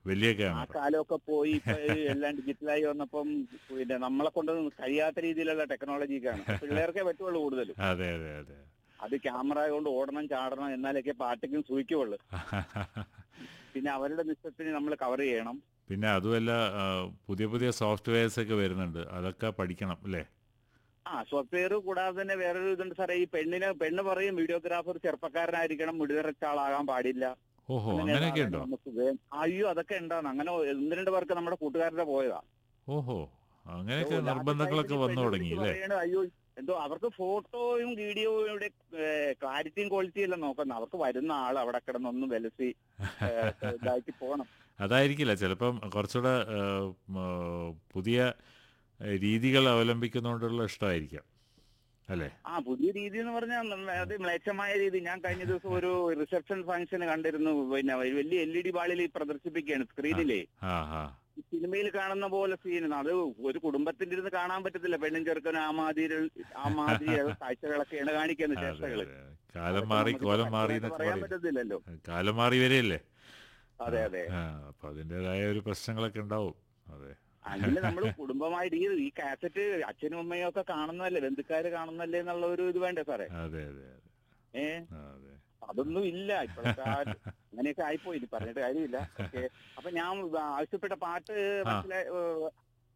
വലിയ ആ ക്യാമറ കാലമൊക്കെ പോയി ഇപ്പൊ ഈ എല്ലാം ഡിജിറ്റലായി വന്നപ്പം പിന്നെ നമ്മളെ കൊണ്ട് കഴിയാത്ത രീതിയിലുള്ള ടെക്നോളജിക്കാണ് പിള്ളേർക്കേ പറ്റുള്ളൂ കൂടുതലും അതെ അതെ അതെ അത് ക്യാമറ കൊണ്ട് ഓടണം ചാടണം എന്നാലൊക്കെ പാട്ടിക്കും സൂഹിക്കുള്ളൂ പിന്നെ അവരുടെ നിശ്ചയത്തിന് നമ്മൾ കവർ ചെയ്യണം പിന്നെ അതുമല്ല ആ, പുതിയ പുതിയ സോഫ്റ്റ്വെയർസ് ഒക്കെ വരുന്നുണ്ട് അതൊക്കെ പഠിക്കണം അല്ലേ ആ സോഫ്റ്റ്വെയർ കൂടാതെ തന്നെ വേറൊരു ഇതുണ്ട് സാറേ ഈ പെണ്ണിന് പെണ്ണ് പറയും വീഡിയോഗ്രാഫർ ചെറുപ്പക്കാരനായിരിക്കണം മുടിനിറച്ച ആളാകാൻ പാടില്ല ഓഹോ അങ്ങനെ അങ്ങനെയൊക്കെ ഒരാളെ ഉണ്ടോ നമുക്ക് വേ- അയ്യോ അതൊക്കെ ഉണ്ടാണ് അങ്ങനെ ഒന്ന് രണ്ട് പേർക്ക് നമ്മുടെ കൂട്ടുകാരുടെ പോയതാ ഓഹോ അങ്ങനെയൊക്കെ ഓ, ലാസ്റ്റ് നിർബന്ധങ്ങളൊക്കെ ടൈമിൽ വന്നു പെണ്ണ് തുടങ്ങി വിളിച്ച് അല്ലേ പറയണ, അയ്യോ എന്തോ അവർക്ക് ഫോട്ടോയും വീഡിയോയുടെ ക്ലാരിറ്റിയും ക്വാളിറ്റിയും എല്ലാം നോക്കുന്നത് അവർക്ക് വരുന്ന ആൾ അവിടെ കിടന്നൊന്ന് വിലസി ഏ, ഇതാക്കി പോണം അതായിരിക്കില്ല ചിലപ്പം കുറച്ചുകൂടെ ആ, മ, പുതിയ ആ, രീതികൾ അവലംബിക്കുന്നതുകൊണ്ടുള്ള ഇഷ്ടമായിരിക്കാം അല്ലേ ആ പുതിയ രീതി എന്ന് പറഞ്ഞാൽ അത് മ്ലേച്ഛമായ രീതി ഞാൻ കഴിഞ്ഞ ദിവസം ഒരു റിസപ്ഷൻ ഫംഗ്ഷൻ കണ്ടിരുന്നു പിന്നെ ഒരു വലിയ എൽ ഇ ഡി ബാളിൽ പ്രദർശിപ്പിക്കുകയാണ് സ്ക്രീനിലെ ആ ആ ഈ സിനിമയിൽ കാണുന്ന പോലെ സീൻ അത് ഒരു കുടുംബത്തിന്റെ ഇരുന്ന് കാണാൻ പറ്റത്തില്ല പെണ്ണും ചെറുക്കനും ആ മാതിരി ആ മാതിരി കാഴ്ചകളൊക്കെയാണ് കാണിക്കുന്നത് അതെ ചേഷ്ടകള് അതെ കാലം മാറി നമുക്ക് കോലം മാറി പറ്റുമെന്ന് എന്നൊക്കെ പറയാൻ പറയും പറ്റത്തില്ലല്ലോ കാലം മാറി വരെയല്ലേ അതെ അതെ ആ അപ്പൊ അതിൻ്റെതായ ഒരു പ്രശ്നങ്ങളൊക്കെ ഉണ്ടാവും അതെ അങ്ങനെ നമ്മൾ കുടുംബമായിട്ട് ഈ ഈ കാസറ്റ് അച്ഛനും അമ്മയും ഒക്കെ കാണുന്നതല്ലേ ബന്ധുക്കാര് കാണുന്നല്ലേ എന്നുള്ള ഒരു ഇത് വേണ്ടേ സാറേ അതെ അതെ അതെ ഏ ആ, അതെ അതൊന്നും ഇല്ല ഇപ്പോഴത്തെ ആ അങ്ങനെയൊക്കെ ആയിപ്പോയി ഇനി പറഞ്ഞിട്ട് കാര്യമില്ല ഓക്കെ അപ്പൊ ഞാൻ ആവശ്യപ്പെട്ട പാട്ട് മനസ്സിലായി ഏഹ്,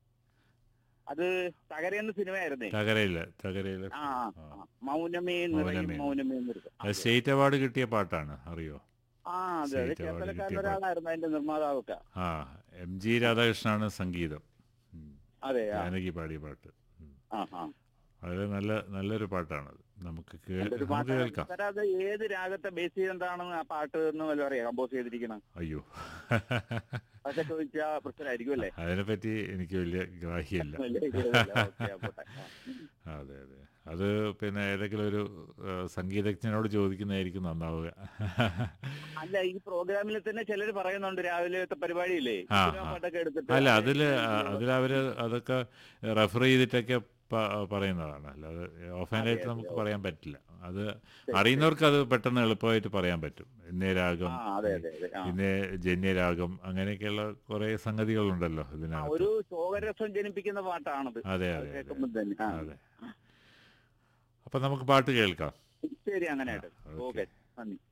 അത് തകരയെന്ന സിനിമയായിരുന്നേ തകരയില്ല തകരയില്ല ആ ആ, മൗനമേ നിറയും മൗനമേ. മൗനമേ എന്നൊരു അത് സ്റ്റേറ്റ് അവാർഡ് കിട്ടിയ പാട്ടാണ് അറിയോ ആ അതെ അതെ സീറ്റ് അവിടെ ചേർത്തലക്കാരൻ കിട്ടിയ ഒരാളായിരുന്നു അതിന്റെ നിർമ്മാതാവൊക്കെ ആ എം ജി രാധാകൃഷ്ണനാണ് സംഗീതം ഉം. അതെ ആ ജാനകി പാടിയ പാട്ട് ഉം. ആ ആ വളരെ നല്ല നല്ലൊരു പാട്ടാണത് നമുക്ക് കേ- നല്ലൊരു നമുക്ക് പാട്ടാണ് കേൾക്കാം സാറേ, അത് ഏത് രാഗത്തെ ബേസ് ചെയ്തെന്താണെന്ന് ആ പാട്ട് എന്ന് വല്ല അറിയാം കമ്പോസ് ചെയ്തിരിക്കണം അയ്യോ അതൊക്കെ ചോദിച്ചാൽ പ്രശ്നമായിരിക്കും അല്ലേ അതിനെപ്പറ്റി എനിക്ക് വലിയ ഗ്രാഹ്യമില്ല വലിയ idea ഇല്ല. Okay, പോട്ടെ. ആ. അതെ അതെ അത് പിന്നെ ഏതെങ്കിലും ഒരു ആ, സംഗീതജ്ഞനോട് ചോദിക്കുന്നതായിരിക്കും നന്നാവുക അല്ല ഈ പ്രോഗ്രാമിൽ തന്നെ ചിലർ പറയുന്നുണ്ട് രാവിലത്തെ പരിപാടിയില്ലേ ആ, സിനിമ ആ. പാട്ടൊക്കെ എടുത്തിട്ട് അല്ല അതില് അതിലവര് അതൊക്കെ റെഫർ ചെയ്തിട്ടൊക്കെ പ- പറയുന്നതാണ് അല്ലാതെ ഓഫ് ഹാൻഡ് ആയിട്ട് നമുക്ക് പറയാൻ പറ്റില്ല അത് അറിയുന്നവർക്ക് അത് പെട്ടെന്ന് എളുപ്പമായിട്ട് പറയാൻ പറ്റും ഇന്നേ രാഗം ആ അതെ അതെ അതെ ആ. ഇന്നേ ജന്യരാഗം അങ്ങനെയൊക്കെയുള്ള കുറെ സംഗതികളുണ്ടല്ലോ ആ, ഇതിനകത്ത് ഒരു ശോകരസം ജനിപ്പിക്കുന്ന പാട്ടാണത് അതെ അത് അതെ അതെ കേൾക്കുമ്പോൾ തന്നെ ആ. അതെ അപ്പൊ നമുക്ക് പാട്ട് കേൾക്കാം ശരി അങ്ങനെ ആയിട്ട് ആ, ഓക്കെ നന്ദി